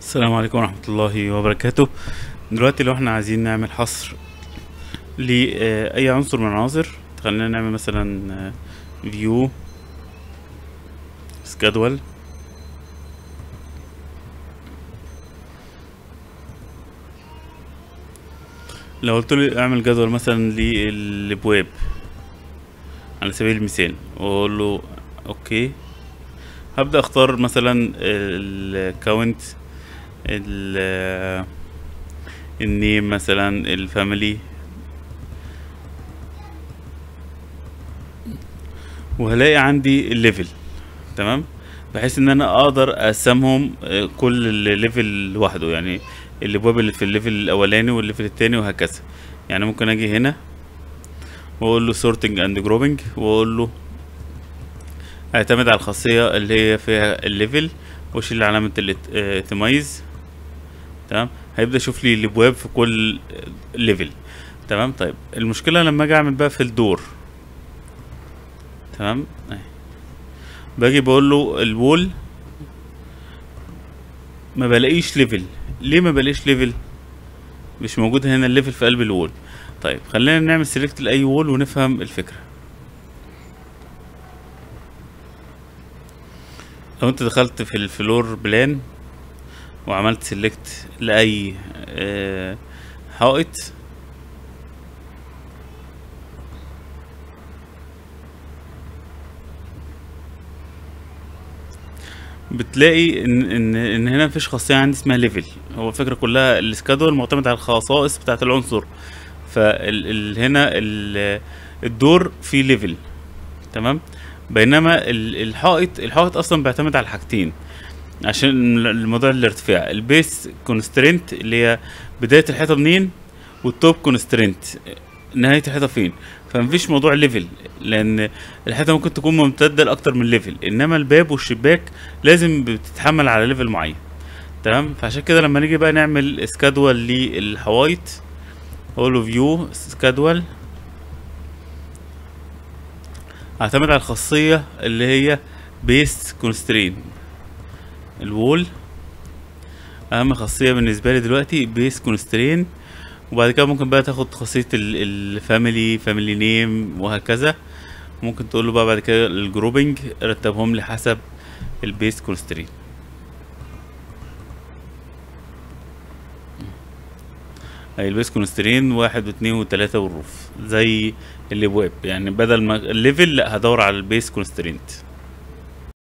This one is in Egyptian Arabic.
السلام عليكم ورحمة الله وبركاته دلوقتي لو احنا عايزين نعمل حصر لأي عنصر من العناصر خلينا نعمل مثلا view schedule لو قلت له اعمل جدول مثلا للابواب على سبيل المثال واقول له اوكي هبدأ اختار مثلا الكاونت ال النيم مثلا الفاميلي وهلاقي عندي الليفل تمام بحيث ان انا اقدر اقسمهم آه، كل ليفل لوحده يعني الابواب اللي في الليفل الاولاني والليفل التاني وهكذا يعني ممكن اجي هنا واقول له sorting and grouping واقول له اعتمد على الخاصية اللي هي فيها الليفل واشيل علامة اللي آه، تميز تمام هيبدأ يشوف لي الابواب في كل ليفل تمام طيب المشكلة لما اجي اعمل بقى في الدور تمام اهي باجي بقول له الوول ما بلاقيش ليفل ليه ما بلاقيش ليفل مش موجود هنا الليفل في قلب الوول طيب خلينا نعمل سيلكت لاي وول ونفهم الفكره لو انت دخلت في الفلور بلان وعملت سيلكت لاي آه، حائط بتلاقي ان ان ان هنا مفيش خاصيه عندي اسمها ليفل هو الفكره كلها السكادول معتمد على الخصائص بتاعه العنصر فال ال هنا ال الدور فيه ليفل تمام بينما ال- الحائط الحائط اصلا بيعتمد على حاجتين عشان الموضوع الارتفاع البيس كونسترينت اللي هي بدايه الحيطه منين والتوب كونسترينت نهايه الحيطه فين فمفيش موضوع ليفل لان الحيطه ممكن تكون ممتده لاكتر من ليفل انما الباب والشباك لازم بتتحمل على ليفل معين تمام فعشان كده لما نيجي بقى نعمل سكادول للحوايط اقول له فيو سكادول اعتمد على الخاصيه اللي هي بيس كونسترين الوول اهم خاصيه بالنسبه لي دلوقتي بيس كونسترين وبعد كده ممكن بقى تاخد خاصيه الفاميلي فاميلي نيم وهكذا ممكن تقول له بقى بعد كده الجروبنج رتبهم لي حسب البيس كونسترين اي البيس كونسترين واحد واثنين وثلاثة والروف زي الابواب يعني بدل ما الليفل لا هدور على البيس كونسترينت